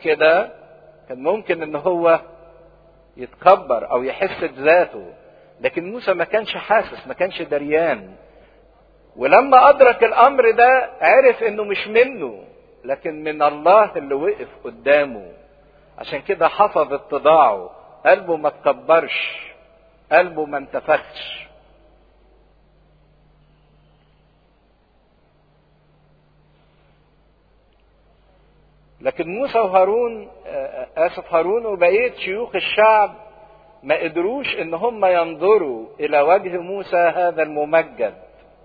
كده كان ممكن ان هو يتكبر او يحس بذاته لكن موسى ما كانش حاسس ما كانش دريان ولما ادرك الامر ده عرف انه مش منه لكن من الله اللي وقف قدامه عشان كده حفظ اتضاعه قلبه ما تكبرش قلبه ما انتفخش لكن موسى وهارون اسف هارون وبقيه شيوخ الشعب ما قدروش ان هم ينظروا الى وجه موسى هذا الممجد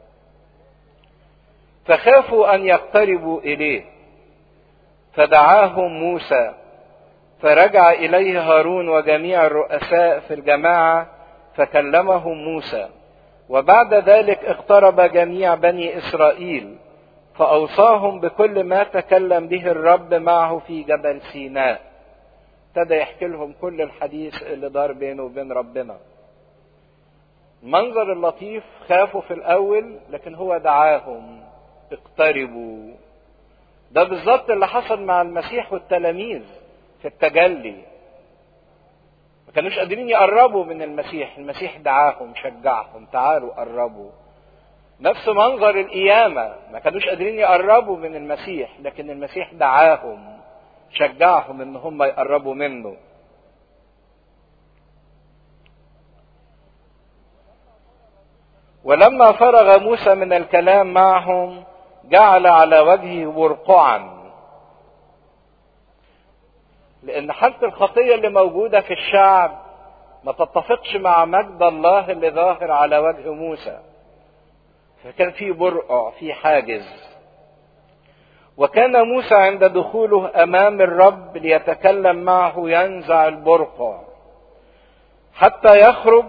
فخافوا ان يقتربوا اليه فدعاهم موسى فرجع اليه هارون وجميع الرؤساء في الجماعه فكلمهم موسى وبعد ذلك اقترب جميع بني اسرائيل فاوصاهم بكل ما تكلم به الرب معه في جبل سيناء ابتدى يحكي لهم كل الحديث اللي دار بينه وبين ربنا المنظر اللطيف خافوا في الاول لكن هو دعاهم اقتربوا ده بالظبط اللي حصل مع المسيح والتلاميذ في التجلي ما كانوش قادرين يقربوا من المسيح المسيح دعاهم شجعهم تعالوا قربوا نفس منظر القيامة ما كانوش قادرين يقربوا من المسيح لكن المسيح دعاهم شجعهم ان هم يقربوا منه ولما فرغ موسى من الكلام معهم جعل على وجهه برقعا لان حالة الخطية اللي موجودة في الشعب ما تتفقش مع مجد الله اللي ظاهر على وجه موسى فكان في برقع في حاجز وكان موسى عند دخوله امام الرب ليتكلم معه ينزع البرقع حتى يخرج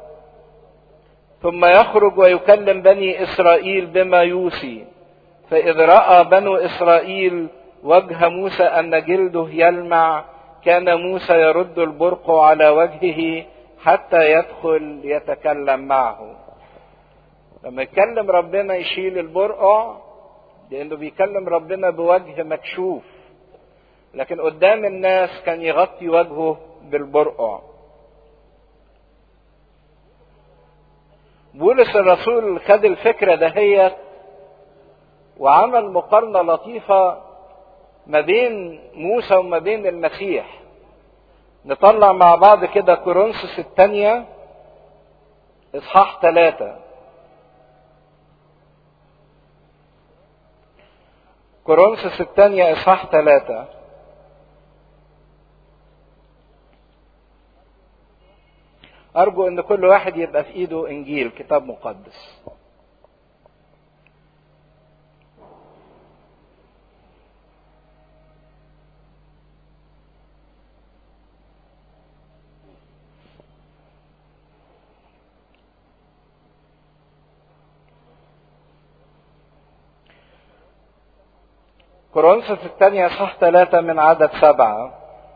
ثم يخرج ويكلم بني اسرائيل بما يوصي فاذ راى بنو اسرائيل وجه موسى ان جلده يلمع كان موسى يرد البرقع على وجهه حتى يدخل يتكلم معه لما يتكلم ربنا يشيل البرقع لانه بيكلم ربنا بوجه مكشوف لكن قدام الناس كان يغطي وجهه بالبرقع بولس الرسول خد الفكرة دهيت وعمل مقارنة لطيفة ما بين موسى وما بين المسيح نطلع مع بعض كده كورنثوس الثانية إصحاح ثلاثة كورنثوس الثانية إصحاح ثلاثة أرجو إن كل واحد يبقى في إيده إنجيل كتاب مقدس كورنثوس الثانية صح ثلاثة من عدد سبعة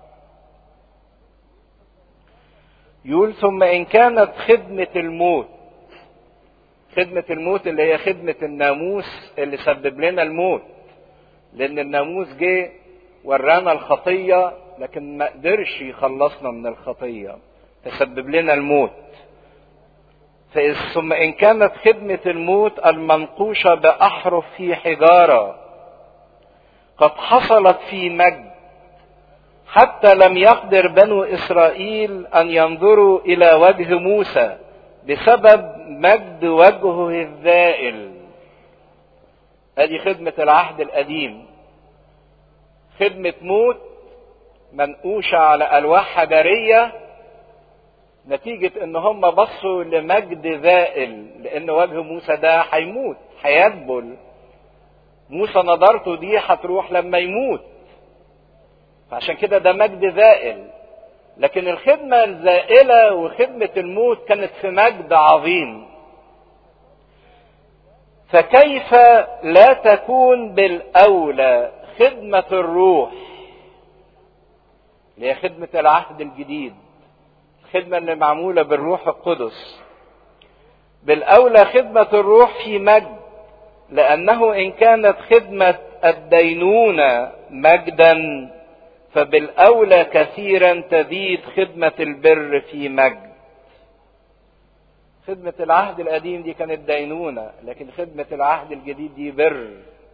يقول ثم إن كانت خدمة الموت خدمة الموت اللي هي خدمة الناموس اللي سبب لنا الموت لأن الناموس جه ورانا الخطية لكن ما قدرش يخلصنا من الخطية فسبب لنا الموت فإذ ثم إن كانت خدمة الموت المنقوشة بأحرف في حجارة قد حصلت في مجد حتى لم يقدر بنو اسرائيل ان ينظروا الى وجه موسى بسبب مجد وجهه الذائل ادي خدمة العهد القديم خدمة موت منقوشة على ألواح حجرية نتيجة إن هم بصوا لمجد ذائل لأن وجه موسى ده هيموت هيدبل موسى نظرته دي هتروح لما يموت فعشان كده ده مجد ذائل لكن الخدمة الزائلة وخدمة الموت كانت في مجد عظيم فكيف لا تكون بالأولى خدمة الروح اللي هي خدمة العهد الجديد الخدمة اللي معمولة بالروح القدس بالأولى خدمة الروح في مجد لأنه إن كانت خدمة الدينونة مجدا فبالاولى كثيرا تزيد خدمه البر في مجد خدمه العهد القديم دي كانت دينونه لكن خدمه العهد الجديد دي بر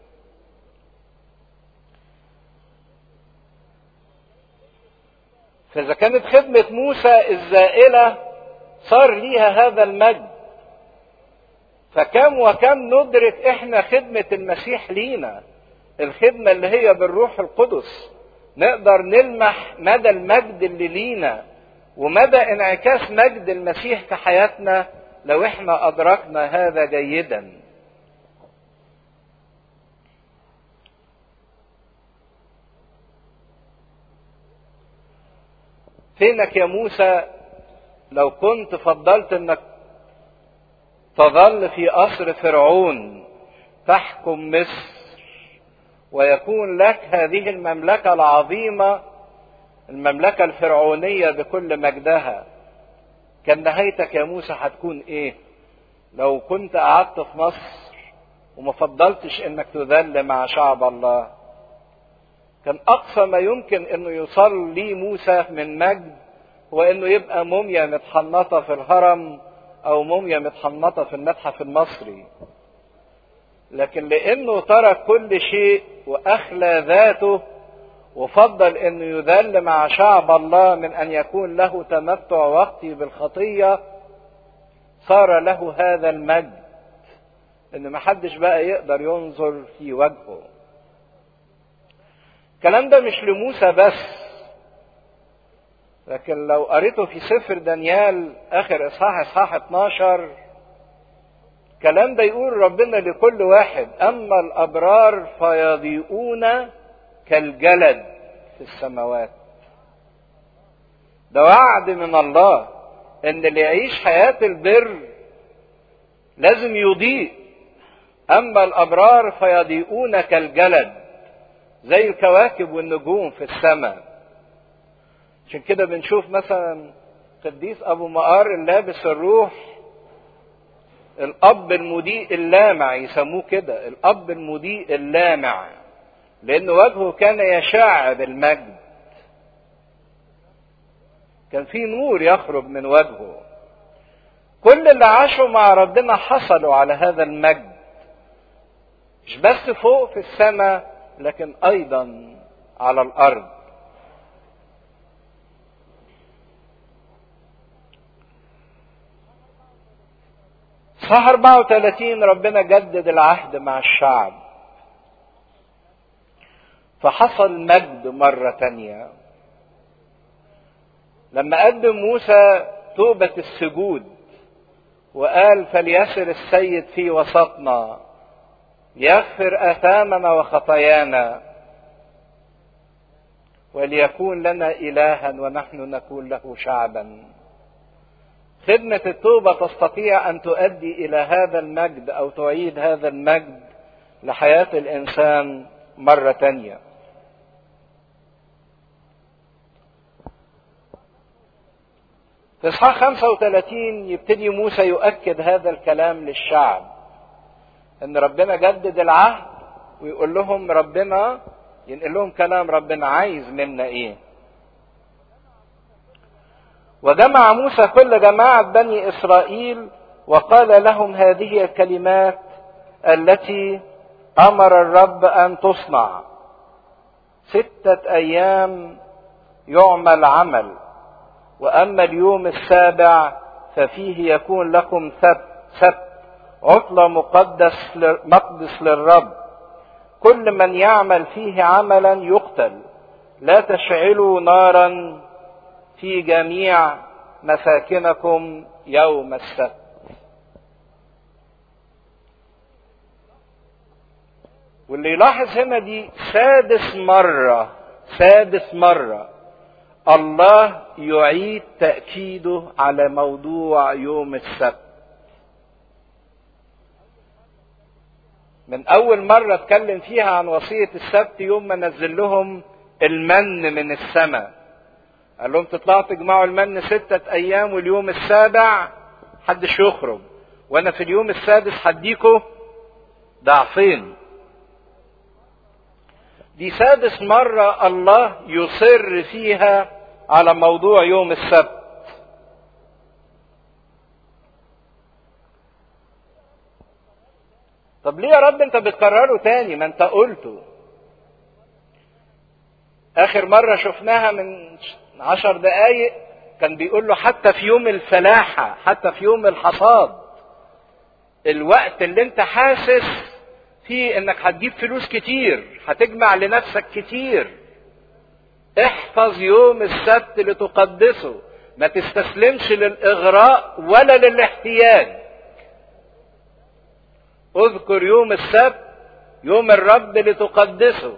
فاذا كانت خدمه موسى الزائله صار ليها هذا المجد فكم وكم ندرك احنا خدمة المسيح لينا الخدمة اللي هي بالروح القدس نقدر نلمح مدى المجد اللي لينا ومدى انعكاس مجد المسيح في حياتنا لو احنا ادركنا هذا جيدا فينك يا موسى لو كنت فضلت انك تظل في قصر فرعون تحكم مصر ويكون لك هذه المملكه العظيمه المملكه الفرعونيه بكل مجدها كان نهايتك يا موسى هتكون ايه لو كنت قعدت في مصر وما فضلتش انك تذل مع شعب الله كان اقصى ما يمكن انه يوصل لي موسى من مجد هو انه يبقى موميا متحنطه في الهرم او موميا متحنطه في المتحف المصري لكن لانه ترك كل شيء واخلى ذاته وفضل انه يذل مع شعب الله من ان يكون له تمتع وقتي بالخطيه صار له هذا المجد ان محدش بقى يقدر ينظر في وجهه الكلام ده مش لموسى بس لكن لو قريته في سفر دانيال اخر اصحاح اصحاح 12 الكلام ده يقول ربنا لكل واحد اما الابرار فيضيئون كالجلد في السماوات ده وعد من الله ان اللي يعيش حياه البر لازم يضيء اما الابرار فيضيئون كالجلد زي الكواكب والنجوم في السماء عشان كده بنشوف مثلا قديس ابو مقار اللابس الروح الاب المضيء اللامع يسموه كده الاب المضيء اللامع لان وجهه كان يشع بالمجد كان في نور يخرج من وجهه كل اللي عاشوا مع ربنا حصلوا على هذا المجد مش بس فوق في السماء لكن ايضا على الارض صح 34 ربنا جدد العهد مع الشعب فحصل مجد مرة تانية لما قدم موسى توبة السجود وقال فليسر السيد في وسطنا ليغفر آثامنا وخطايانا وليكون لنا إلها ونحن نكون له شعبا خدمة التوبة تستطيع أن تؤدي إلى هذا المجد أو تعيد هذا المجد لحياة الإنسان مرة تانية. في إصحاح 35 يبتدي موسى يؤكد هذا الكلام للشعب. إن ربنا جدد العهد ويقول لهم ربنا ينقل لهم كلام ربنا عايز منا إيه. وجمع موسى كل جماعة بني إسرائيل وقال لهم هذه الكلمات التي أمر الرب أن تصنع ستة أيام يعمل عمل وأما اليوم السابع ففيه يكون لكم سبت سبت عطلة مقدس مقدس للرب كل من يعمل فيه عملا يقتل لا تشعلوا نارا في جميع مساكنكم يوم السبت واللي يلاحظ هنا دي سادس مرة سادس مرة الله يعيد تأكيده على موضوع يوم السبت من أول مرة اتكلم فيها عن وصية السبت يوم ما نزل لهم المن من السماء قال لهم تطلعوا تجمعوا المن ستة أيام واليوم السابع حدش يخرج وأنا في اليوم السادس هديكوا ضعفين دي سادس مرة الله يصر فيها على موضوع يوم السبت طب ليه يا رب انت بتكرره تاني ما انت قلته اخر مرة شفناها من عشر دقايق كان بيقول له حتى في يوم الفلاحة حتى في يوم الحصاد الوقت اللي انت حاسس فيه انك هتجيب فلوس كتير هتجمع لنفسك كتير احفظ يوم السبت لتقدسه ما تستسلمش للاغراء ولا للاحتياج اذكر يوم السبت يوم الرب لتقدسه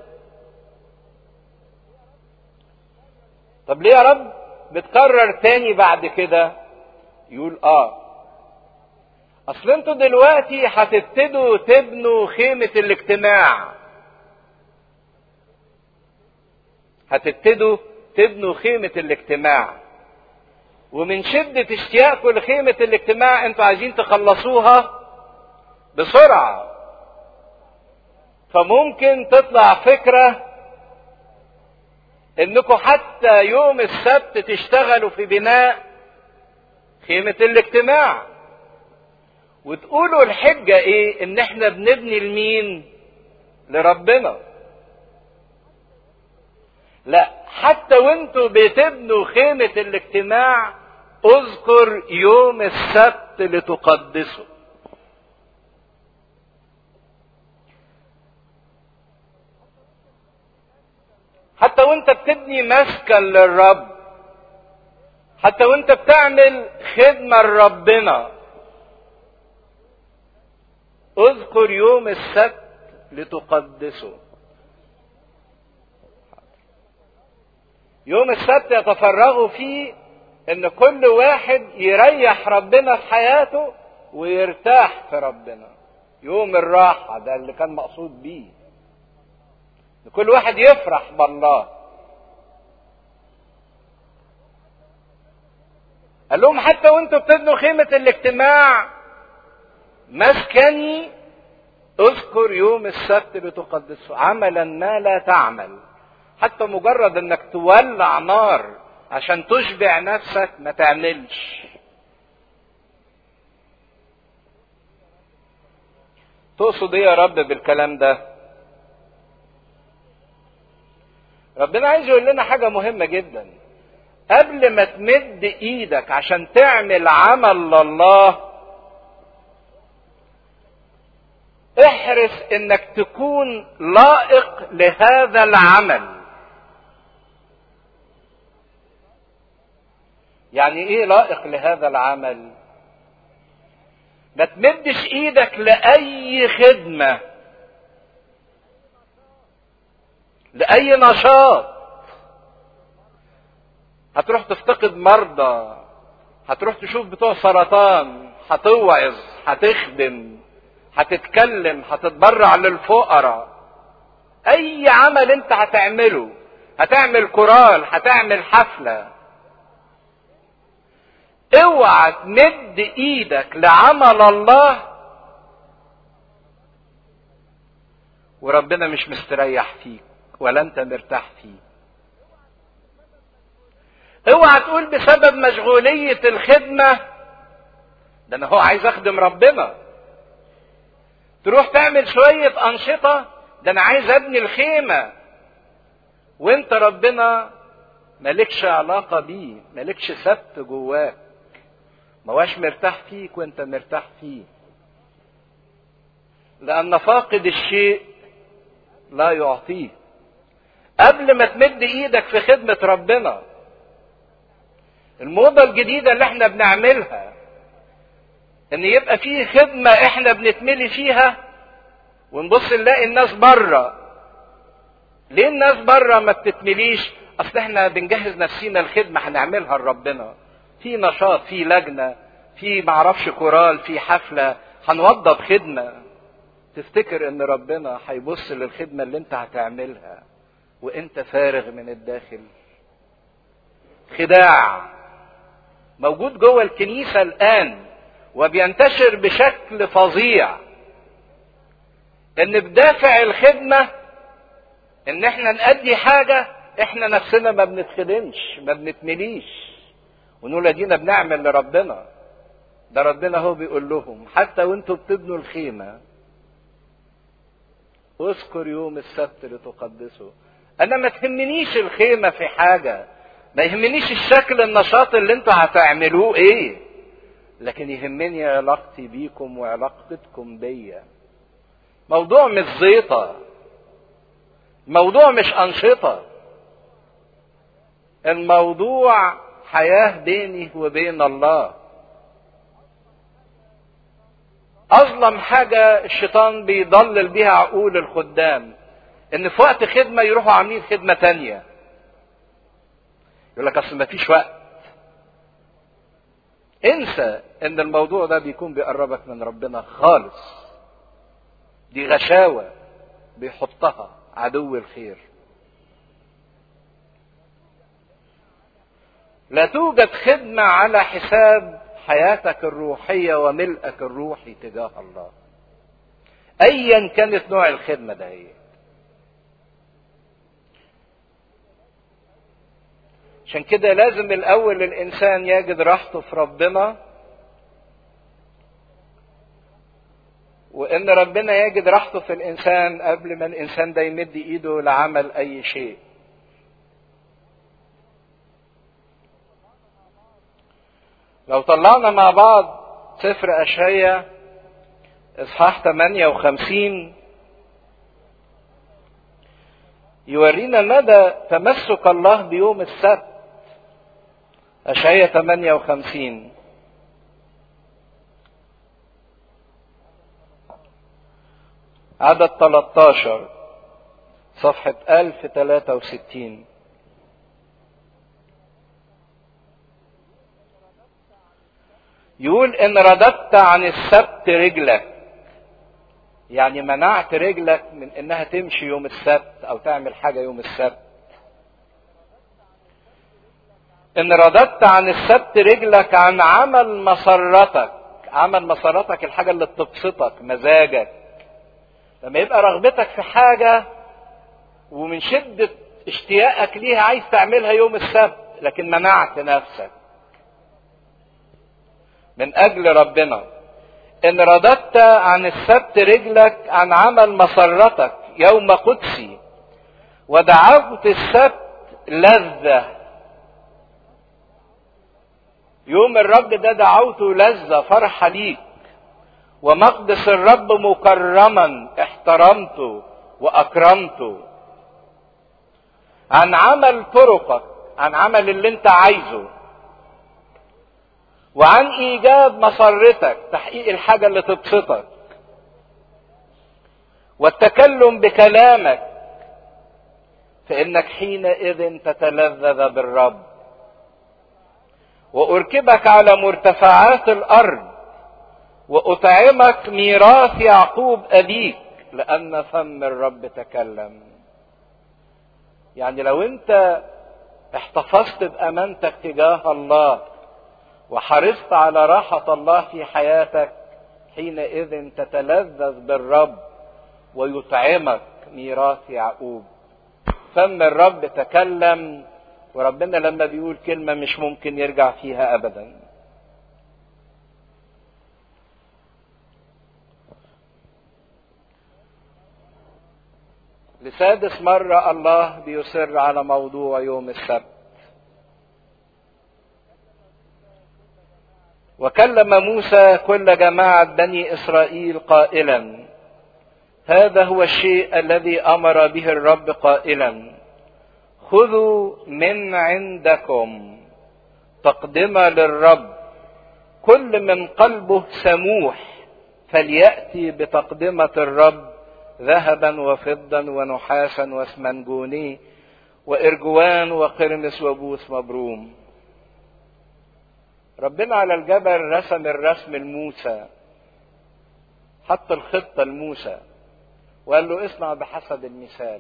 طب ليه يا رب بتكرر تاني بعد كده يقول اه اصل انتوا دلوقتي هتبتدوا تبنوا خيمة الاجتماع هتبتدوا تبنوا خيمة الاجتماع ومن شدة اشتياقكم لخيمة الاجتماع انتوا عايزين تخلصوها بسرعة فممكن تطلع فكرة انكم حتى يوم السبت تشتغلوا في بناء خيمة الاجتماع وتقولوا الحجة ايه ان احنا بنبني لمين لربنا لا حتى وانتوا بتبنوا خيمة الاجتماع اذكر يوم السبت لتقدسه حتى وانت بتبني مسكن للرب حتى وانت بتعمل خدمة لربنا اذكر يوم السبت لتقدسه يوم السبت يتفرغوا فيه ان كل واحد يريح ربنا في حياته ويرتاح في ربنا يوم الراحة ده اللي كان مقصود بيه كل واحد يفرح بالله قال لهم حتى وانتوا بتبنوا خيمة الاجتماع مسكني اذكر يوم السبت لتقدسه عملا ما لا تعمل حتى مجرد انك تولع نار عشان تشبع نفسك ما تعملش تقصد ايه يا رب بالكلام ده ربنا عايز يقول لنا حاجة مهمة جدا قبل ما تمد ايدك عشان تعمل عمل لله احرص انك تكون لائق لهذا العمل يعني ايه لائق لهذا العمل ما تمدش ايدك لاي خدمه لاي نشاط هتروح تفتقد مرضى هتروح تشوف بتوع سرطان هتوعظ هتخدم هتتكلم هتتبرع للفقراء اي عمل انت هتعمله هتعمل كورال هتعمل حفله اوعى تمد ايدك لعمل الله وربنا مش مستريح فيك ولا انت مرتاح فيه اوعى تقول بسبب مشغولية الخدمة ده انا هو عايز اخدم ربنا تروح تعمل شوية انشطة ده انا عايز ابني الخيمة وانت ربنا مالكش علاقة بيه مالكش سبت جواك ما هواش مرتاح فيك وانت مرتاح فيه لان فاقد الشيء لا يعطيه قبل ما تمد ايدك في خدمة ربنا الموضة الجديدة اللي احنا بنعملها ان يبقى فيه خدمة احنا بنتملي فيها ونبص نلاقي الناس بره ليه الناس بره ما بتتمليش اصل احنا بنجهز نفسينا الخدمة هنعملها لربنا في نشاط في لجنة في معرفش كورال في حفلة هنوضب خدمة تفتكر ان ربنا هيبص للخدمة اللي انت هتعملها وانت فارغ من الداخل خداع موجود جوه الكنيسة الآن وبينتشر بشكل فظيع ان بدافع الخدمة ان احنا نأدي حاجة احنا نفسنا ما بنتخدمش ما بنتمليش ونقول ادينا بنعمل لربنا ده ربنا هو بيقول لهم حتى وانتوا بتبنوا الخيمة اذكر يوم السبت لتقدسه انا ما تهمنيش الخيمة في حاجة ما يهمنيش الشكل النشاط اللي انتوا هتعملوه ايه لكن يهمني علاقتي بيكم وعلاقتكم بيا موضوع مش زيطة موضوع مش أنشطة الموضوع حياة بيني وبين الله أظلم حاجة الشيطان بيضلل بيها عقول الخدام إن في وقت خدمة يروحوا عاملين خدمة تانية يقول لك أصل مفيش وقت انسى ان الموضوع ده بيكون بيقربك من ربنا خالص دي غشاوة بيحطها عدو الخير لا توجد خدمة على حساب حياتك الروحية وملئك الروحي تجاه الله ايا كانت نوع الخدمة ده هي عشان كده لازم الاول الانسان يجد راحته في ربنا وان ربنا يجد راحته في الانسان قبل ما الانسان ده يمد ايده لعمل اي شيء لو طلعنا مع بعض سفر اشعيا اصحاح 58 يورينا مدى تمسك الله بيوم السبت اشعيا 58 عدد 13 صفحة 1063 يقول إن رددت عن السبت رجلك يعني منعت رجلك من إنها تمشي يوم السبت أو تعمل حاجة يوم السبت إن رددت عن السبت رجلك عن عمل مسرتك عمل مسرتك الحاجة اللي بتبسطك مزاجك لما يبقى رغبتك في حاجة ومن شدة اشتياقك ليها عايز تعملها يوم السبت لكن منعت نفسك من أجل ربنا إن رددت عن السبت رجلك عن عمل مسرتك يوم قدسي ودعوت السبت لذة يوم الرب ده دعوته لذة فرحة ليك ومقدس الرب مكرما احترمته واكرمته عن عمل طرقك عن عمل اللي انت عايزه وعن ايجاد مسرتك تحقيق الحاجه اللي تبسطك والتكلم بكلامك فانك حينئذ تتلذذ بالرب واركبك على مرتفعات الارض واطعمك ميراث يعقوب ابيك لان فم الرب تكلم يعني لو انت احتفظت بامانتك تجاه الله وحرصت على راحه الله في حياتك حينئذ تتلذذ بالرب ويطعمك ميراث يعقوب فم الرب تكلم وربنا لما بيقول كلمه مش ممكن يرجع فيها ابدا لسادس مرة الله بيصر على موضوع يوم السبت. وكلم موسى كل جماعة بني إسرائيل قائلا: هذا هو الشيء الذي أمر به الرب قائلا: خذوا من عندكم تقدمة للرب كل من قلبه سموح فليأتي بتقدمة الرب ذهبا وفضا ونحاسا واسمنجوني وارجوان وقرمس وبوس مبروم ربنا على الجبل رسم الرسم لموسى حط الخطة لموسى وقال له اصنع بحسب المثال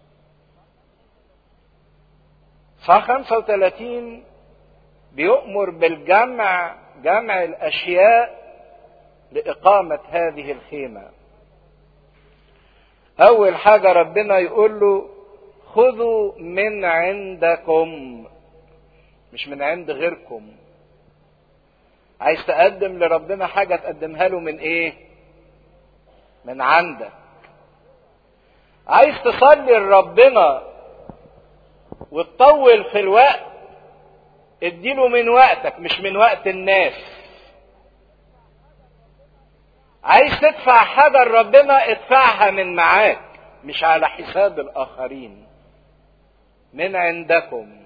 صح 35 بيؤمر بالجمع جمع الأشياء لإقامة هذه الخيمة أول حاجة ربنا يقول له خذوا من عندكم مش من عند غيركم عايز تقدم لربنا حاجة تقدمها له من ايه من عندك عايز تصلي لربنا وتطول في الوقت اديله من وقتك مش من وقت الناس عايز تدفع حاجة لربنا ادفعها من معاك مش على حساب الآخرين من عندكم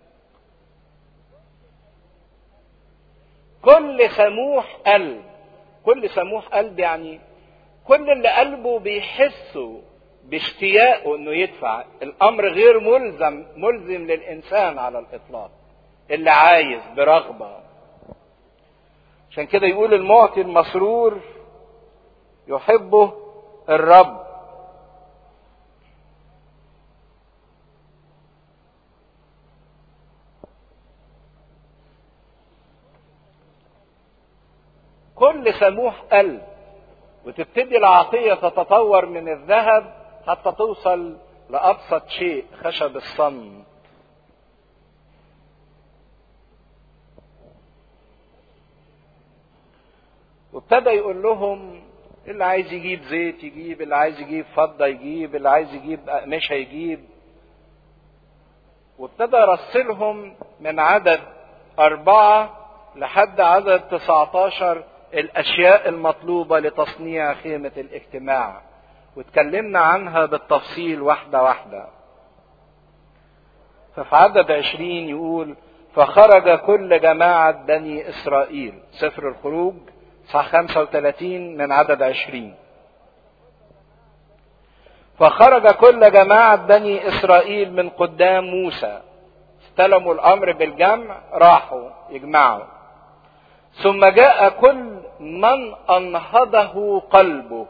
كل سموح قلب كل سموح قلب يعني كل اللي قلبه بيحسه باشتياقه انه يدفع الامر غير ملزم ملزم للانسان على الاطلاق اللي عايز برغبه عشان كده يقول المعطي المسرور يحبه الرب كل سموح قلب وتبتدي العطية تتطور من الذهب حتى توصل لأبسط شيء خشب الصمت وابتدى يقول لهم اللي عايز يجيب زيت يجيب اللي عايز يجيب فضة يجيب اللي عايز يجيب أقمشة يجيب وابتدى يرسلهم من عدد أربعة لحد عدد 19 الأشياء المطلوبة لتصنيع خيمة الاجتماع واتكلمنا عنها بالتفصيل واحدة واحدة ففي عدد عشرين يقول فخرج كل جماعة بني إسرائيل سفر الخروج صح 35 من عدد عشرين فخرج كل جماعة بني إسرائيل من قدام موسى استلموا الأمر بالجمع راحوا يجمعوا ثم جاء كل من أنهضه قلبه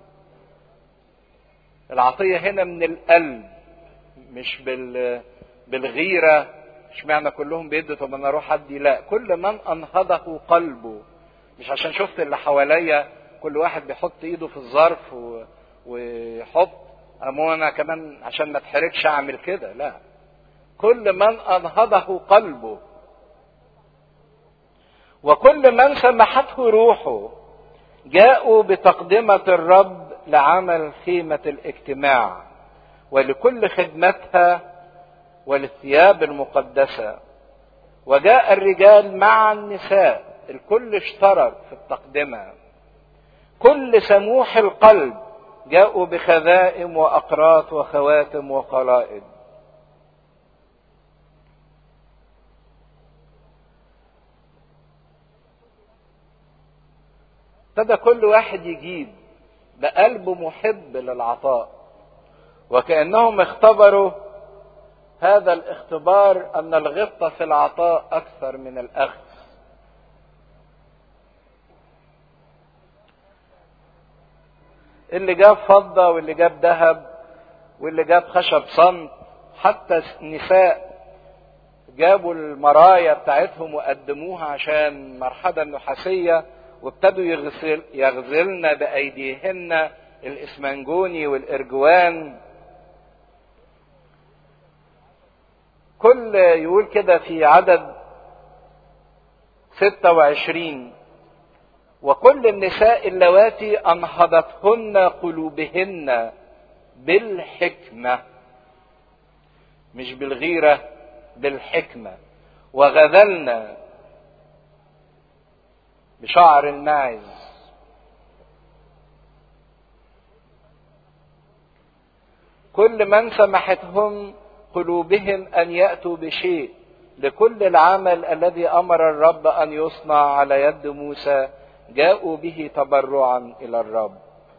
العطية هنا من القلب مش بال بالغيرة مش معنى كلهم بيدوا طب انا اروح ادي لا كل من انهضه قلبه مش عشان شفت اللي حواليا كل واحد بيحط ايده في الظرف و... ويحط أمو انا كمان عشان ما اتحركش اعمل كده لا كل من انهضه قلبه وكل من سمحته روحه جاءوا بتقدمة الرب لعمل خيمة الاجتماع ولكل خدمتها وللثياب المقدسة وجاء الرجال مع النساء الكل اشترك في التقدمة كل سموح القلب جاءوا بخذائم وأقراط وخواتم وقلائد ابتدى كل واحد يجيب بقلب محب للعطاء وكأنهم اختبروا هذا الاختبار أن الغبطة في العطاء أكثر من الأخذ اللي جاب فضة واللي جاب ذهب واللي جاب خشب صمت حتى النساء جابوا المرايا بتاعتهم وقدموها عشان مرحبا نحاسية وابتدوا يغسل يغزلن بأيديهن الإسمنجوني والإرجوان كل يقول كده في عدد 26 وكل النساء اللواتي أنهضتهن قلوبهن بالحكمة مش بالغيرة بالحكمة وغذلن بشعر الماعز كل من سمحتهم قلوبهم ان ياتوا بشيء لكل العمل الذي امر الرب ان يصنع على يد موسى جاءوا به تبرعا الى الرب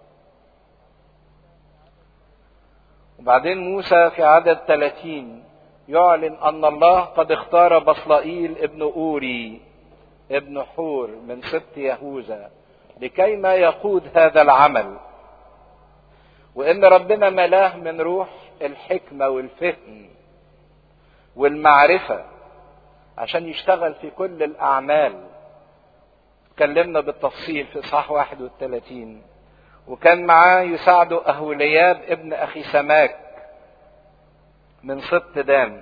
وبعدين موسى في عدد 30 يعلن ان الله قد اختار بصلائيل ابن اوري ابن حور من سبط يهوذا لكي ما يقود هذا العمل وان ربنا ملاه من روح الحكمه والفهم والمعرفه عشان يشتغل في كل الاعمال اتكلمنا بالتفصيل في اصحاح 31 وكان معاه يساعده اهولياب ابن اخي سماك من سبط دان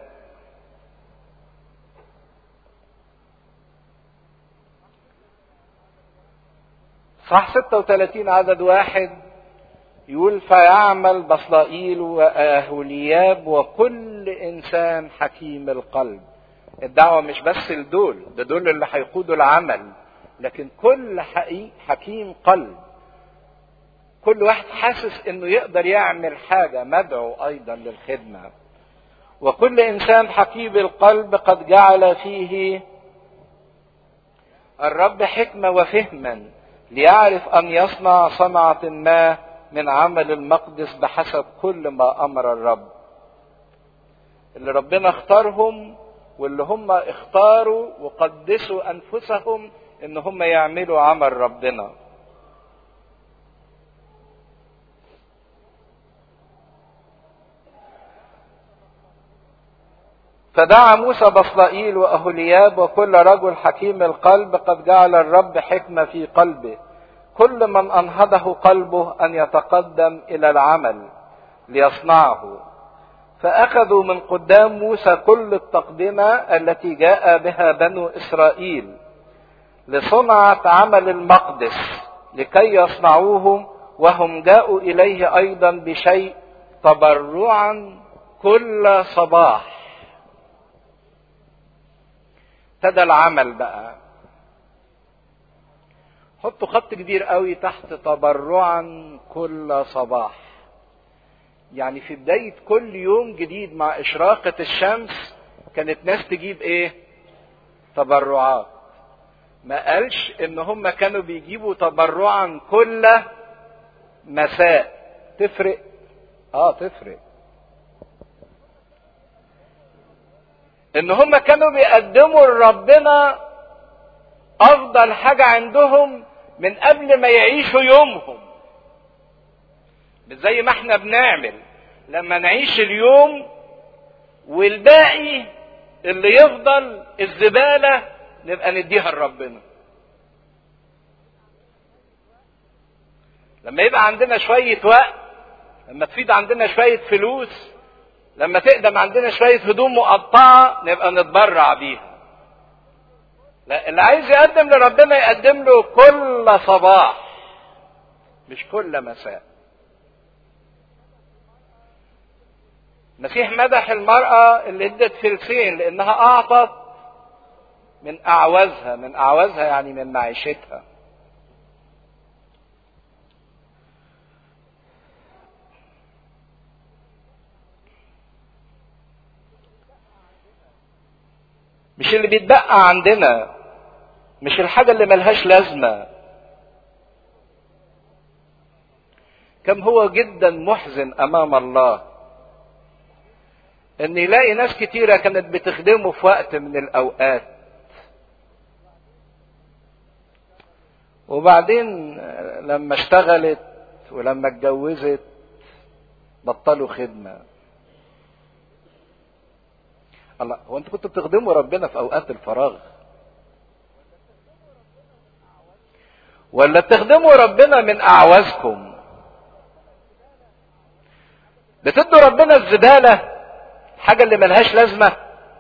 صح 36 عدد واحد يقول فيعمل بصلائيل وأهولياب وكل إنسان حكيم القلب الدعوة مش بس لدول ده دول اللي هيقودوا العمل لكن كل حكيم قلب كل واحد حاسس انه يقدر يعمل حاجة مدعو ايضا للخدمة وكل انسان حكيم القلب قد جعل فيه الرب حكمة وفهما ليعرف ان يصنع صنعة ما من عمل المقدس بحسب كل ما امر الرب اللي ربنا اختارهم واللي هم اختاروا وقدسوا انفسهم ان هم يعملوا عمل ربنا فدعا موسى بصلائيل واهولياب وكل رجل حكيم القلب قد جعل الرب حكمه في قلبه كل من انهضه قلبه ان يتقدم الى العمل ليصنعه فاخذوا من قدام موسى كل التقدمه التي جاء بها بنو اسرائيل لصنعه عمل المقدس لكي يصنعوه وهم جاءوا اليه ايضا بشيء تبرعا كل صباح ابتدى العمل بقى حطوا خط كبير قوي تحت تبرعا كل صباح يعني في بداية كل يوم جديد مع إشراقة الشمس كانت ناس تجيب إيه؟ تبرعات. ما قالش إن هم كانوا بيجيبوا تبرعا كل مساء. تفرق؟ آه تفرق. إن هم كانوا بيقدموا لربنا أفضل حاجة عندهم من قبل ما يعيشوا يومهم. مش زي ما احنا بنعمل لما نعيش اليوم والباقي اللي يفضل الزبالة نبقى نديها لربنا لما يبقى عندنا شوية وقت لما تفيد عندنا شوية فلوس لما تقدم عندنا شوية هدوم مقطعة نبقى نتبرع بيها لا اللي عايز يقدم لربنا يقدم له كل صباح مش كل مساء المسيح مدح المرأة اللي ادت فلسين لأنها أعطت من أعوازها من أعوازها يعني من معيشتها مش اللي بيتبقى عندنا مش الحاجة اللي ملهاش لازمة كم هو جدا محزن أمام الله ان يلاقي ناس كتيرة كانت بتخدمه في وقت من الاوقات وبعدين لما اشتغلت ولما اتجوزت بطلوا خدمة الله هو انتوا كنتوا بتخدموا ربنا في اوقات الفراغ ولا بتخدموا ربنا من اعوازكم بتدوا ربنا الزباله الحاجة اللي ملهاش لازمة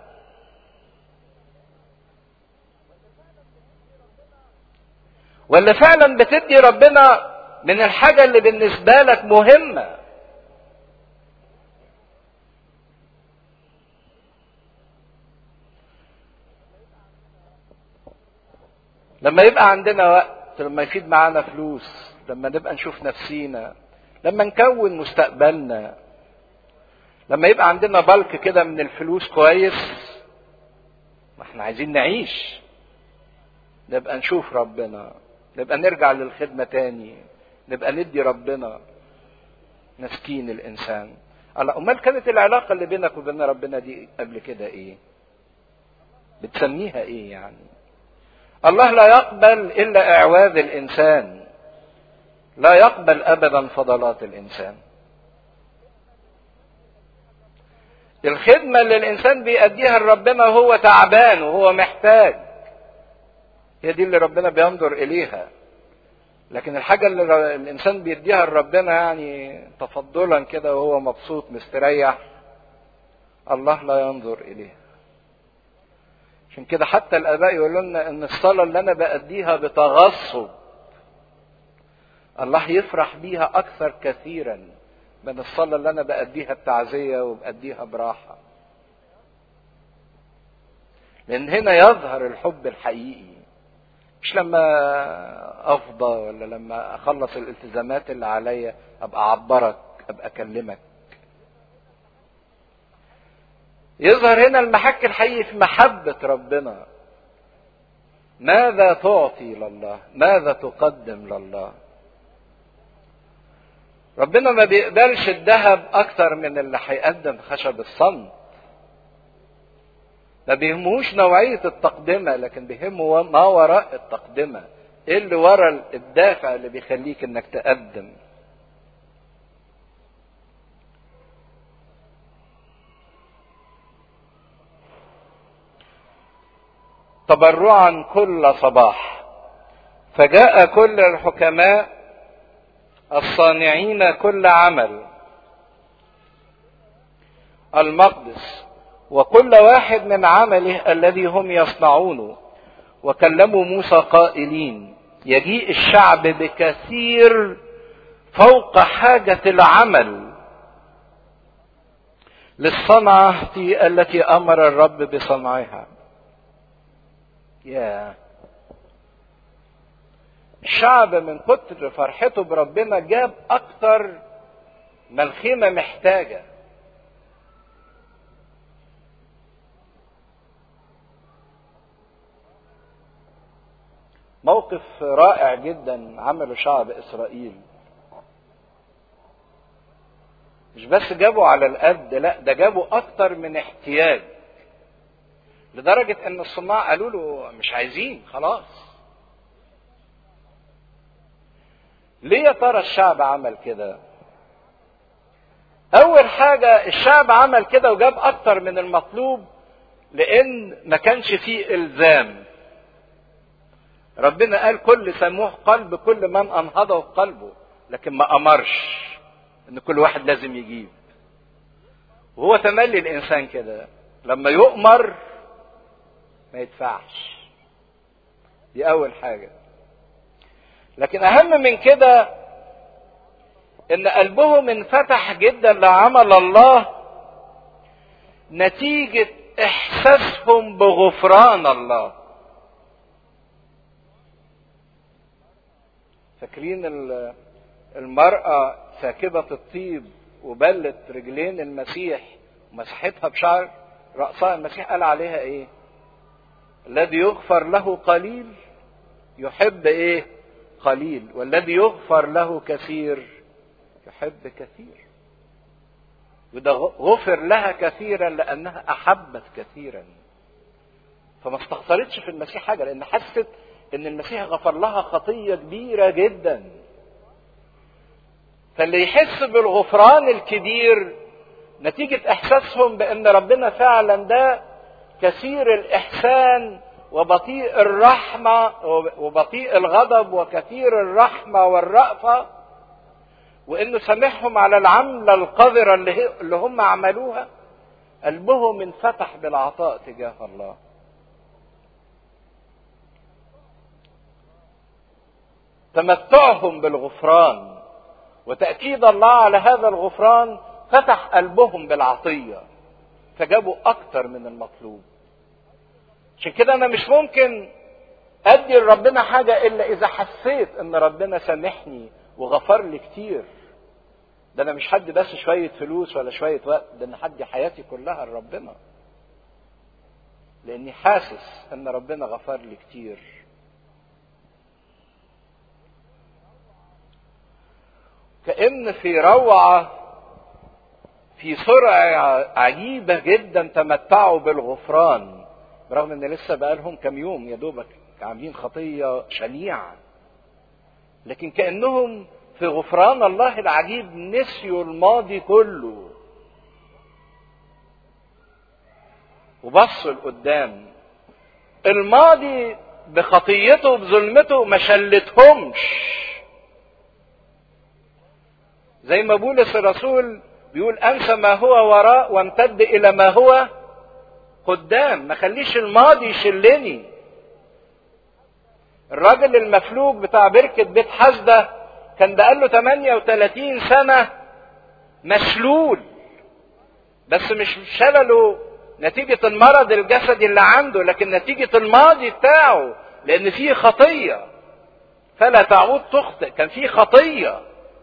ولا فعلا بتدي ربنا من الحاجة اللي بالنسبة لك مهمة لما يبقى عندنا وقت لما يفيد معانا فلوس لما نبقى نشوف نفسينا لما نكون مستقبلنا لما يبقى عندنا بلك كده من الفلوس كويس ما احنا عايزين نعيش نبقى نشوف ربنا نبقى نرجع للخدمة تاني نبقى ندي ربنا مسكين الإنسان الله أمال كانت العلاقة اللي بينك وبين ربنا دي قبل كده إيه؟ بتسميها إيه يعني؟ الله لا يقبل إلا إعواذ الإنسان لا يقبل أبدا فضلات الإنسان الخدمة اللي الإنسان بيأديها لربنا وهو تعبان وهو محتاج هي دي اللي ربنا بينظر إليها لكن الحاجة اللي الإنسان بيديها لربنا يعني تفضلا كده وهو مبسوط مستريح الله لا ينظر اليها عشان كده حتى الاباء يقولوا لنا ان الصلاه اللي انا باديها بتغصب الله يفرح بيها اكثر كثيرا من الصلاه اللي انا باديها بتعزيه وباديها براحه لان هنا يظهر الحب الحقيقي مش لما افضى ولا لما اخلص الالتزامات اللي عليا ابقى اعبرك ابقى اكلمك يظهر هنا المحك الحقيقي في محبة ربنا ماذا تعطي لله ماذا تقدم لله ربنا ما بيقبلش الذهب اكتر من اللي هيقدم خشب الصمت ما بيهموش نوعية التقدمة لكن بيهمه ما وراء التقدمة ايه اللي ورا الدافع اللي بيخليك انك تقدم تبرعا كل صباح فجاء كل الحكماء الصانعين كل عمل المقدس وكل واحد من عمله الذي هم يصنعونه وكلموا موسى قائلين يجيء الشعب بكثير فوق حاجة العمل للصنعة التي أمر الرب بصنعها يا الشعب من كتر فرحته بربنا جاب أكتر ما الخيمة محتاجة موقف رائع جدا عمله شعب اسرائيل مش بس جابوا على القد لا ده جابوا اكتر من احتياج لدرجة ان الصناع قالوا له مش عايزين خلاص ليه يا ترى الشعب عمل كده اول حاجة الشعب عمل كده وجاب اكتر من المطلوب لان ما كانش فيه الزام ربنا قال كل سموح قلب كل من انهضه قلبه لكن ما امرش ان كل واحد لازم يجيب وهو تملي الانسان كده لما يؤمر ما يدفعش دي اول حاجه لكن اهم من كده ان قلبهم انفتح جدا لعمل الله نتيجه احساسهم بغفران الله فاكرين المرأة ساكبة الطيب وبلت رجلين المسيح ومسحتها بشعر رأسها المسيح قال عليها ايه الذي يغفر له قليل يحب ايه قليل والذي يغفر له كثير يحب كثير وده غفر لها كثيرا لانها احبت كثيرا فما استخسرتش في المسيح حاجه لان حست ان المسيح غفر لها خطيه كبيره جدا فاللي يحس بالغفران الكبير نتيجه احساسهم بان ربنا فعلا ده كثير الاحسان وبطيء الرحمه وبطيء الغضب وكثير الرحمه والرأفه وانه سامحهم على العمله القذره اللي, اللي هم عملوها قلبهم انفتح بالعطاء تجاه الله تمتعهم بالغفران وتأكيد الله على هذا الغفران فتح قلبهم بالعطية فجابوا أكتر من المطلوب عشان كده أنا مش ممكن أدي لربنا حاجة إلا إذا حسيت إن ربنا سامحني وغفر لي كتير ده أنا مش حد بس شوية فلوس ولا شوية وقت ده أنا حدي حياتي كلها لربنا لأني حاسس إن ربنا غفر لي كتير كأن في روعة في سرعة عجيبة جدا تمتعوا بالغفران برغم ان لسه بقالهم كام يوم يا دوبك عاملين خطية شنيعة لكن كأنهم في غفران الله العجيب نسيوا الماضي كله وبصوا لقدام الماضي بخطيته وبظلمته ما شلتهمش زي ما بولس الرسول بيقول انسى ما هو وراء وامتد الى ما هو قدام ما خليش الماضي يشلني الراجل المفلوج بتاع بركة بيت حسدة كان بقاله 38 سنة مشلول بس مش شلله نتيجة المرض الجسدي اللي عنده لكن نتيجة الماضي بتاعه لأن فيه خطية فلا تعود تخطئ كان فيه خطية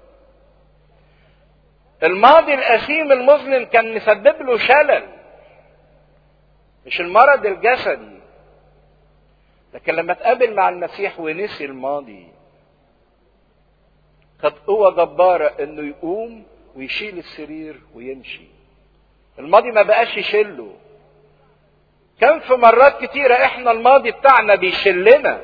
الماضي الأثيم المظلم كان مسبب له شلل مش المرض الجسدي لكن لما تقابل مع المسيح ونسي الماضي قد قوة جبارة انه يقوم ويشيل السرير ويمشي الماضي ما بقاش يشله كم في مرات كتيرة احنا الماضي بتاعنا بيشلنا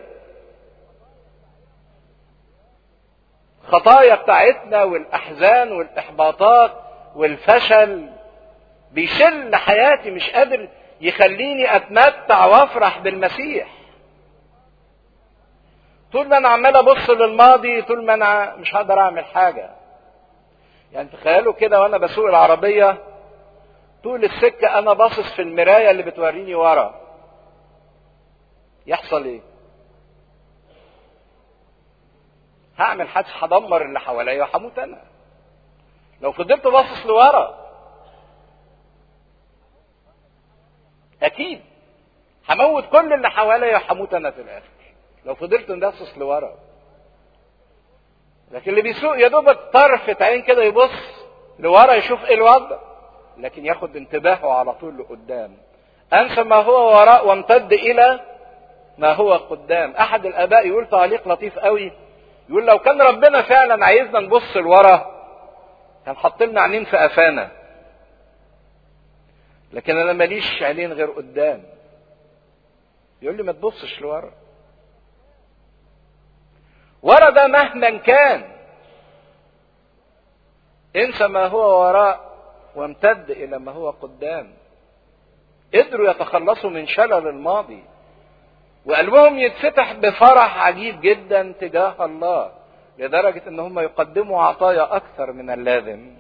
خطايا بتاعتنا والاحزان والاحباطات والفشل بيشل حياتي مش قادر يخليني اتمتع وافرح بالمسيح طول ما انا عمال ابص للماضي طول ما انا مش هقدر اعمل حاجه يعني تخيلوا كده وانا بسوق العربيه طول السكه انا باصص في المرايه اللي بتوريني ورا يحصل ايه هعمل حادث هدمر اللي حواليا وهموت انا لو فضلت باصص لورا اكيد هموت كل اللي حواليا وهموت انا في الاخر لو فضلت مبصص لورا لكن اللي بيسوق يا دوب طرفة عين كده يبص لورا يشوف ايه الوضع لكن ياخد انتباهه على طول لقدام انسى ما هو وراء وامتد الى ما هو قدام احد الاباء يقول تعليق لطيف قوي يقول لو كان ربنا فعلا عايزنا نبص لورا كان حط لنا عينين في قفانا لكن انا ماليش عينين غير قدام يقول لي ما تبصش لورا ورا ده مهما كان انسى ما هو وراء وامتد الى ما هو قدام قدروا يتخلصوا من شلل الماضي وقلبهم يتفتح بفرح عجيب جدا تجاه الله لدرجة ان هم يقدموا عطايا اكثر من اللازم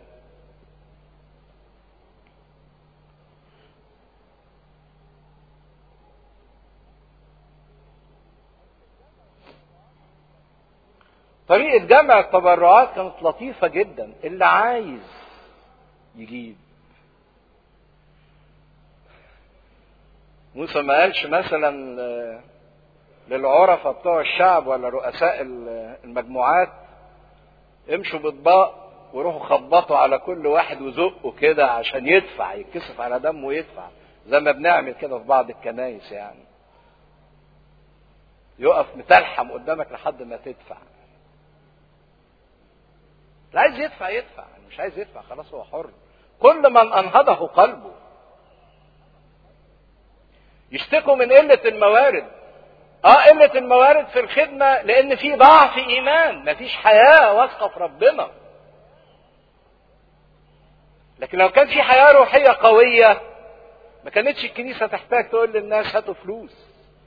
طريقة جمع التبرعات كانت لطيفة جدا اللي عايز يجيب موسى ما قالش مثلا للعرفة بتوع الشعب ولا رؤساء المجموعات امشوا باطباق وروحوا خبطوا على كل واحد وزقوا كده عشان يدفع يتكسف على دمه ويدفع زي ما بنعمل كده في بعض الكنايس يعني يقف متلحم قدامك لحد ما تدفع اللي عايز يدفع يدفع مش عايز يدفع خلاص هو حر كل من انهضه قلبه يشتكوا من قلة الموارد اه قلة الموارد في الخدمة لان في ضعف ايمان مفيش حياة واثقة في ربنا لكن لو كان في حياة روحية قوية ما كانتش الكنيسة تحتاج تقول للناس هاتوا فلوس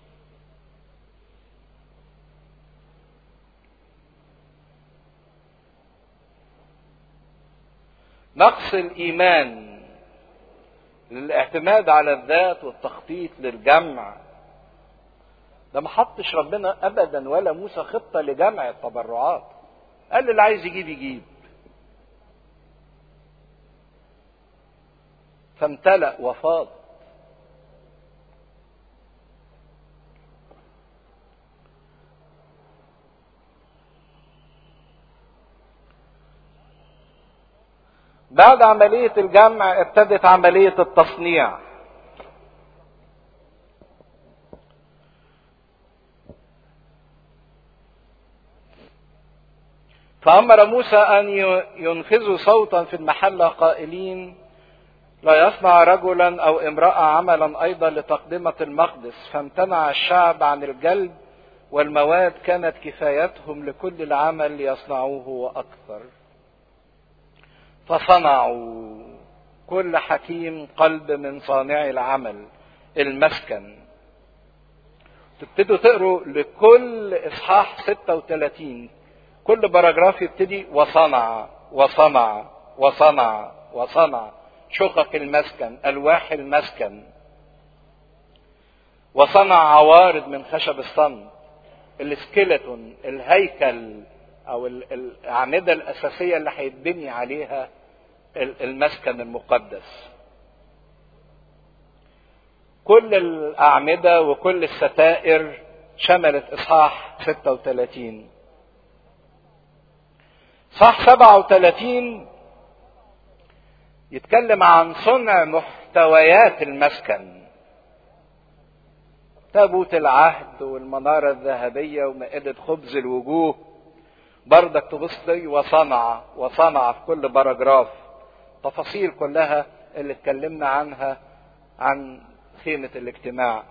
نقص الايمان للاعتماد على الذات والتخطيط للجمع ده ما حطش ربنا ابدا ولا موسى خطه لجمع التبرعات قال اللي عايز يجيب يجيب فامتلأ وفاض بعد عملية الجمع ابتدت عملية التصنيع فأمر موسى أن ينفذوا صوتا في المحلة قائلين لا يصنع رجلا أو امرأة عملا أيضا لتقدمة المقدس فامتنع الشعب عن الجلب والمواد كانت كفايتهم لكل العمل ليصنعوه وأكثر فصنعوا كل حكيم قلب من صانعي العمل المسكن تبتدوا تقروا لكل اصحاح 36 كل باراجراف يبتدي وصنع وصنع وصنع وصنع شقق المسكن ألواح المسكن وصنع عوارض من خشب الصمت السكيلتون الهيكل او الاعمده الاساسيه اللي هيتبني عليها المسكن المقدس كل الاعمده وكل الستائر شملت اصحاح 36 صح 37 يتكلم عن صنع محتويات المسكن تابوت العهد والمنارة الذهبية ومائدة خبز الوجوه بردك تبص لي وصنع وصنع في كل باراجراف تفاصيل كلها اللي اتكلمنا عنها عن خيمة الاجتماع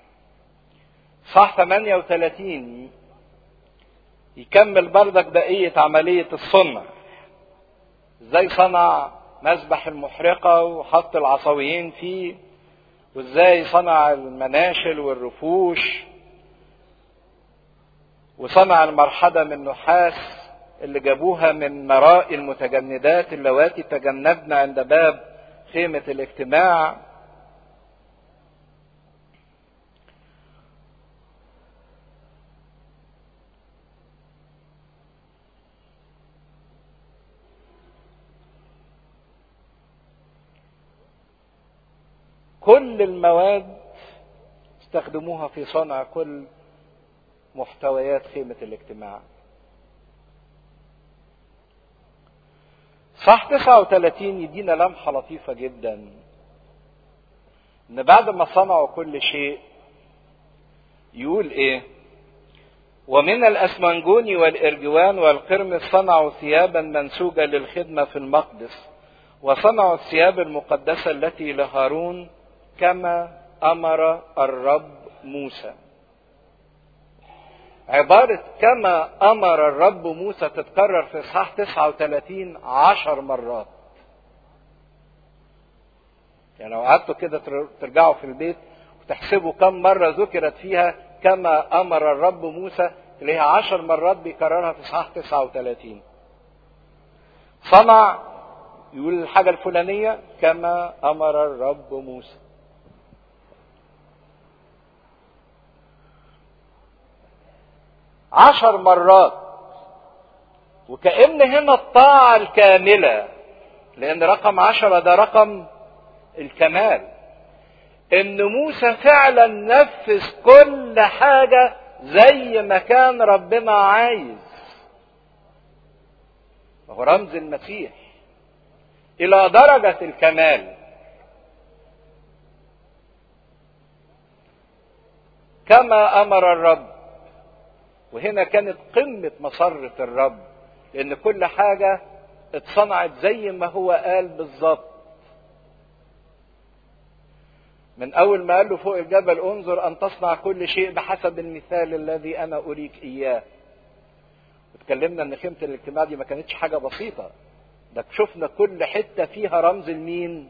صح 38 يكمل بردك بقية عملية الصنع ازاي صنع مسبح المحرقة وحط العصويين فيه وازاي صنع المناشل والرفوش وصنع المرحدة من نحاس اللي جابوها من مراء المتجندات اللواتي تجندن عند باب خيمة الاجتماع كل المواد استخدموها في صنع كل محتويات خيمة الاجتماع صح 39 يدينا لمحة لطيفة جدا ان بعد ما صنعوا كل شيء يقول ايه ومن الاسمنجون والارجوان والقرمز صنعوا ثيابا منسوجة للخدمة في المقدس وصنعوا الثياب المقدسة التي لهارون كما امر الرب موسى عبارة كما امر الرب موسى تتكرر في اصحاح 39 عشر مرات يعني لو قعدتوا كده ترجعوا في البيت وتحسبوا كم مرة ذكرت فيها كما امر الرب موسى اللي هي عشر مرات بيكررها في اصحاح 39 صنع يقول الحاجة الفلانية كما امر الرب موسى عشر مرات وكأن هنا الطاعة الكاملة لأن رقم عشرة ده رقم الكمال إن موسى فعلا نفذ كل حاجة زي ما كان ربنا عايز وهو رمز المسيح إلى درجة الكمال كما أمر الرب وهنا كانت قمة مسرة الرب لأن كل حاجة اتصنعت زي ما هو قال بالظبط من أول ما قال له فوق الجبل انظر أن تصنع كل شيء بحسب المثال الذي أنا أريك إياه اتكلمنا ان خيمة الاجتماع دي ما كانتش حاجة بسيطة ده شفنا كل حتة فيها رمز المين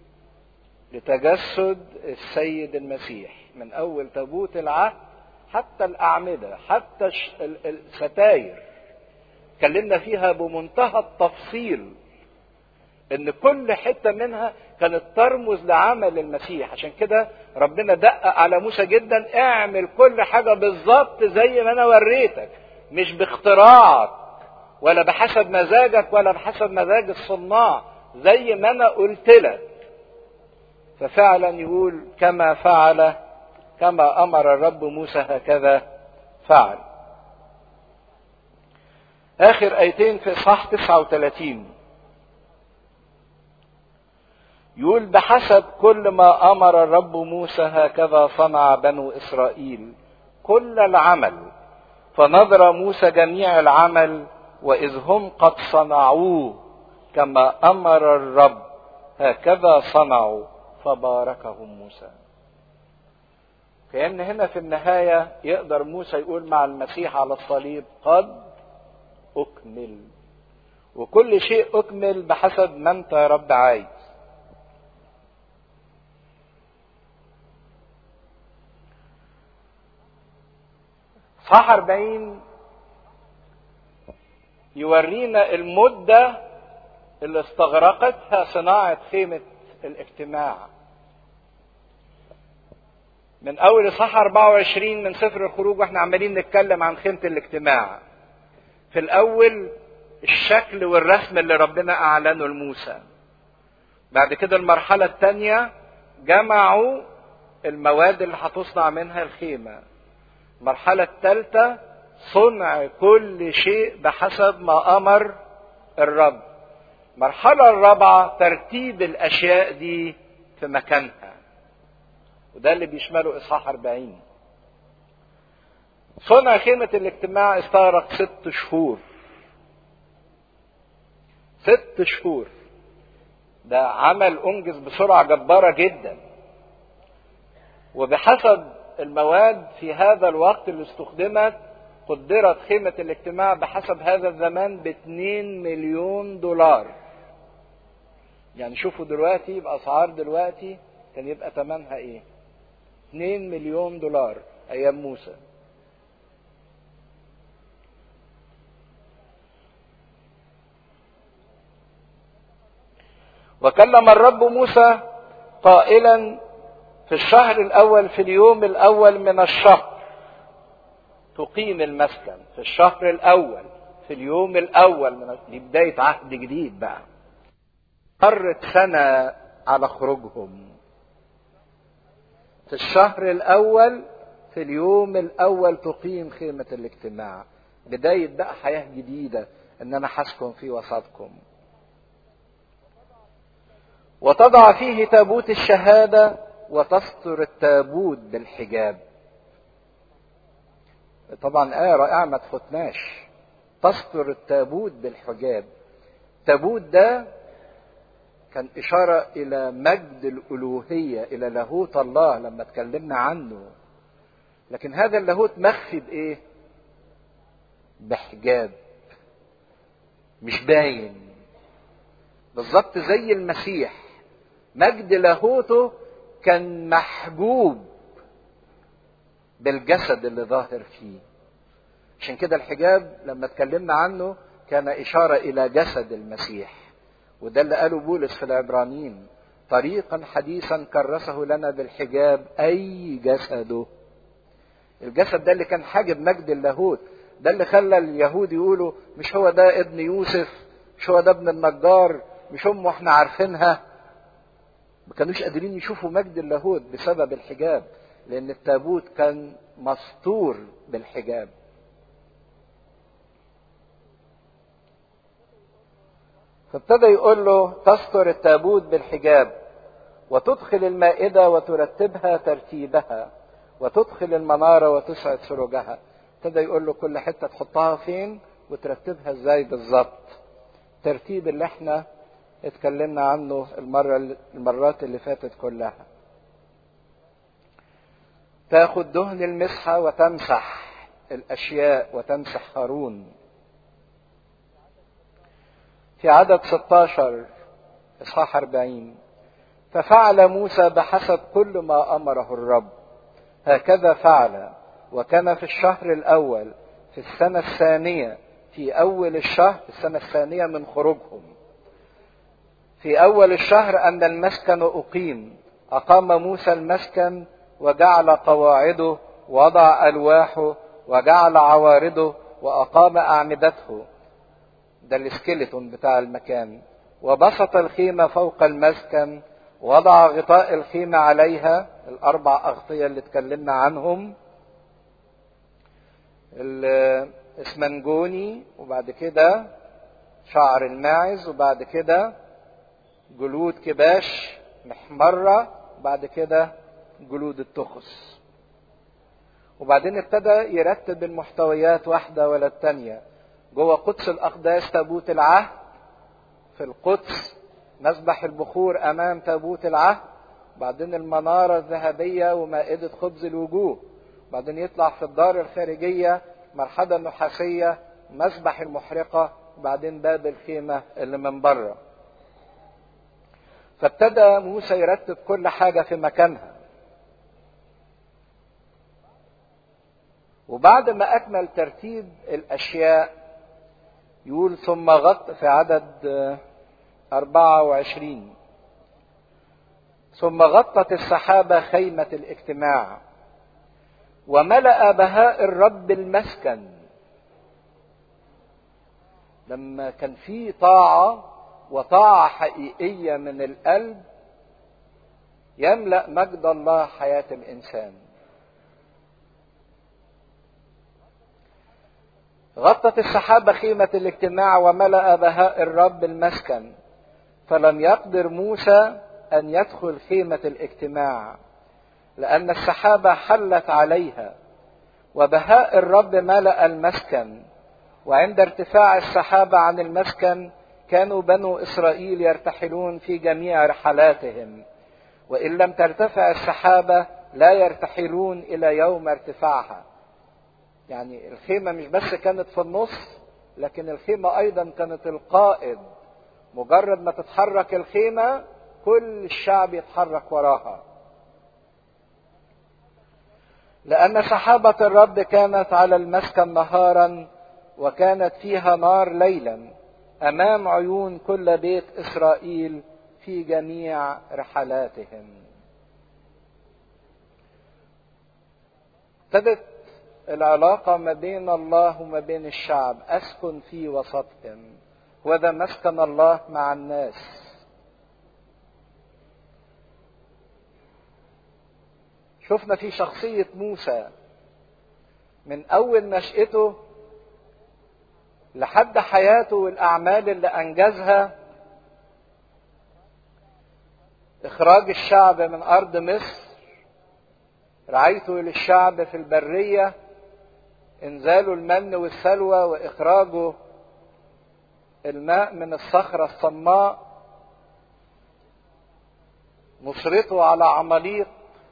لتجسد السيد المسيح من أول تابوت العهد حتى الأعمدة حتى الستاير اتكلمنا فيها بمنتهى التفصيل ان كل حتة منها كانت ترمز لعمل المسيح عشان كده ربنا دقق على موسى جدا اعمل كل حاجة بالظبط زي ما انا وريتك مش باختراعك ولا بحسب مزاجك ولا بحسب مزاج الصناع زي ما انا قلت لك ففعلا يقول كما فعل كما امر الرب موسى هكذا فعل اخر ايتين في اصحاح 39 يقول بحسب كل ما امر الرب موسى هكذا صنع بنو اسرائيل كل العمل فنظر موسى جميع العمل واذ هم قد صنعوه كما امر الرب هكذا صنعوا فباركهم موسى كأن هنا في النهاية يقدر موسى يقول مع المسيح على الصليب قد أكمل وكل شيء أكمل بحسب ما أنت يا رب عايز صح 40 يورينا المدة اللي استغرقتها صناعة خيمة الاجتماع من أول إصحاح 24 من سفر الخروج وإحنا عمالين نتكلم عن خيمة الاجتماع في الأول الشكل والرسم اللي ربنا أعلنه لموسى بعد كده المرحلة الثانية جمعوا المواد اللي هتصنع منها الخيمة المرحلة الثالثة صنع كل شيء بحسب ما أمر الرب المرحلة الرابعة ترتيب الأشياء دي في مكانها وده اللي بيشمله إصحاح 40 صنع خيمة الاجتماع استغرق ست شهور ست شهور ده عمل أنجز بسرعة جبارة جدا وبحسب المواد في هذا الوقت اللي استخدمت قدرت خيمة الاجتماع بحسب هذا الزمان ب 2 مليون دولار يعني شوفوا دلوقتي بأسعار دلوقتي كان يبقى ثمنها ايه 2 مليون دولار ايام موسى وكلم الرب موسى قائلا في الشهر الاول في اليوم الاول من الشهر تقيم المسكن في الشهر الاول في اليوم الاول من دي بدايه عهد جديد بقى مرت سنه على خروجهم في الشهر الاول في اليوم الاول تقيم خيمه الاجتماع بدايه بقى حياه جديده ان انا حسكن في وسطكم وتضع فيه تابوت الشهاده وتستر التابوت بالحجاب طبعا آية رائعة ما تفوتناش تستر التابوت بالحجاب التابوت ده كان إشارة إلى مجد الألوهية إلى لاهوت الله لما اتكلمنا عنه لكن هذا اللاهوت مخفي بإيه؟ بحجاب مش باين بالظبط زي المسيح مجد لاهوته كان محجوب بالجسد اللي ظاهر فيه عشان كده الحجاب لما اتكلمنا عنه كان إشارة إلى جسد المسيح وده اللي قاله بولس في العبرانيين طريقا حديثا كرسه لنا بالحجاب أي جسده الجسد ده اللي كان حاجب مجد اللاهوت ده اللي خلى اليهود يقولوا مش هو ده ابن يوسف مش هو ده ابن النجار مش امه احنا عارفينها ما كانوش قادرين يشوفوا مجد اللاهوت بسبب الحجاب لان التابوت كان مستور بالحجاب فابتدى يقول له تستر التابوت بالحجاب وتدخل المائدة وترتبها ترتيبها وتدخل المنارة وتسعد سروجها ابتدى يقول له كل حتة تحطها فين وترتبها ازاي بالظبط الترتيب اللي احنا اتكلمنا عنه المرة المرات اللي فاتت كلها تاخد دهن المسحة وتمسح الأشياء وتمسح هارون في عدد 16 إصحاح 40 ففعل موسى بحسب كل ما أمره الرب هكذا فعل وكان في الشهر الأول في السنة الثانية في أول الشهر السنة الثانية من خروجهم في أول الشهر أن المسكن أقيم أقام موسى المسكن وجعل قواعده وضع ألواحه وجعل عوارضه وأقام أعمدته ده السكيلتون بتاع المكان وبسط الخيمة فوق المسكن وضع غطاء الخيمة عليها الأربع أغطية اللي اتكلمنا عنهم الاسمنجوني وبعد كده شعر الماعز وبعد كده جلود كباش محمرة وبعد كده جلود التخس وبعدين ابتدى يرتب المحتويات واحدة ولا التانية جوه قدس الأقداس تابوت العهد في القدس مسبح البخور أمام تابوت العهد بعدين المنارة الذهبية ومائدة خبز الوجوه بعدين يطلع في الدار الخارجية مرحلة نحاسية مسبح المحرقة وبعدين باب الخيمة اللي من بره فابتدى موسى يرتب كل حاجة في مكانها وبعد ما أكمل ترتيب الأشياء يقول ثم غط في عدد 24 ثم غطت السحابة خيمة الاجتماع وملأ بهاء الرب المسكن لما كان في طاعة وطاعة حقيقية من القلب يملأ مجد الله حياة الإنسان غطت السحابة خيمة الاجتماع وملأ بهاء الرب المسكن فلم يقدر موسى أن يدخل خيمة الاجتماع لأن السحابة حلت عليها وبهاء الرب ملأ المسكن وعند ارتفاع السحابة عن المسكن كانوا بنو إسرائيل يرتحلون في جميع رحلاتهم وإن لم ترتفع السحابة لا يرتحلون إلى يوم ارتفاعها يعني الخيمة مش بس كانت في النص لكن الخيمة أيضا كانت القائد مجرد ما تتحرك الخيمة كل الشعب يتحرك وراها لأن سحابة الرب كانت على المسكن نهارا وكانت فيها نار ليلا أمام عيون كل بيت إسرائيل في جميع رحلاتهم. ابتدت العلاقة ما بين الله وما بين الشعب أسكن في وسطهم وذا مسكن الله مع الناس شفنا في شخصية موسى من أول نشأته لحد حياته والأعمال اللي أنجزها إخراج الشعب من أرض مصر رعايته للشعب في البرية إنزال المن والسلوى وإخراجه الماء من الصخرة الصماء نصرته على عماليق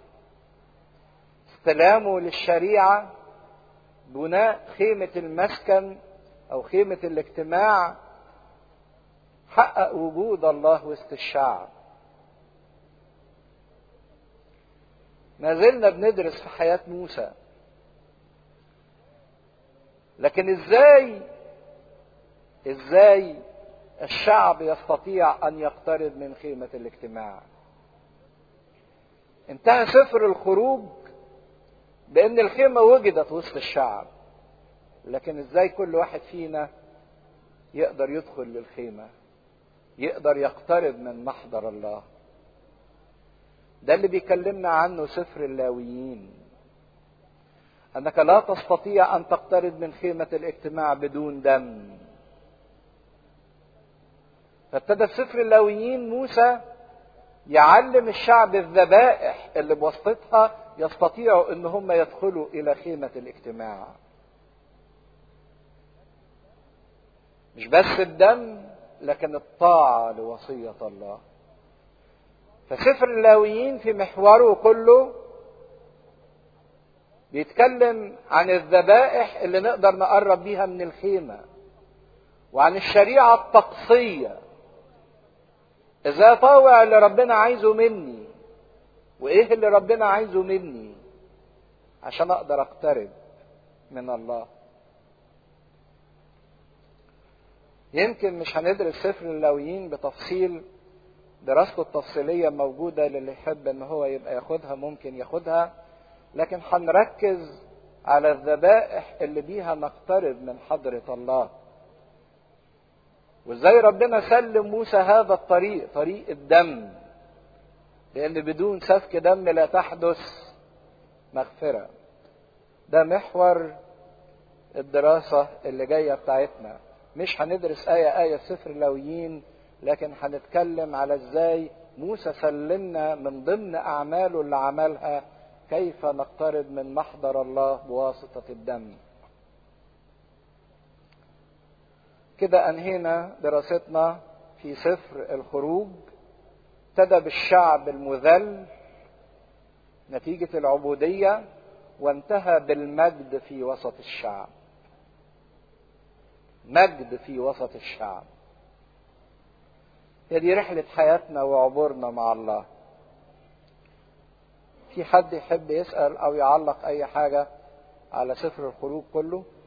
استلامه للشريعة بناء خيمة المسكن أو خيمة الاجتماع حقق وجود الله وسط الشعب ما زلنا بندرس في حياة موسى لكن ازاي ازاي الشعب يستطيع ان يقترب من خيمة الاجتماع انتهى سفر الخروج بان الخيمة وجدت وسط الشعب لكن ازاي كل واحد فينا يقدر يدخل للخيمة يقدر يقترب من محضر الله ده اللي بيكلمنا عنه سفر اللاويين انك لا تستطيع ان تقترب من خيمة الاجتماع بدون دم فابتدى في سفر اللاويين موسى يعلم الشعب الذبائح اللي بواسطتها يستطيعوا ان هم يدخلوا الى خيمة الاجتماع مش بس الدم لكن الطاعة لوصية الله فسفر اللاويين في محوره كله بيتكلم عن الذبائح اللي نقدر نقرب بيها من الخيمة وعن الشريعة الطقسية ازاي اطوع اللي ربنا عايزه مني وايه اللي ربنا عايزه مني عشان اقدر اقترب من الله يمكن مش هندرس سفر اللاويين بتفصيل دراسته التفصيلية موجودة للي يحب ان هو يبقى ياخدها ممكن ياخدها لكن هنركز على الذبائح اللي بيها نقترب من حضرة الله وازاي ربنا سلم موسى هذا الطريق طريق الدم لان بدون سفك دم لا تحدث مغفرة ده محور الدراسة اللي جاية بتاعتنا مش هندرس آية آية في سفر اللاويين لكن هنتكلم على ازاي موسى سلمنا من ضمن أعماله اللي عملها كيف نقترب من محضر الله بواسطة الدم كده أنهينا دراستنا في سفر الخروج ابتدى بالشعب المذل نتيجة العبودية وانتهى بالمجد في وسط الشعب مجد في وسط الشعب هي دي رحلة حياتنا وعبورنا مع الله في حد يحب يسأل أو يعلق أي حاجة على سفر الخروج كله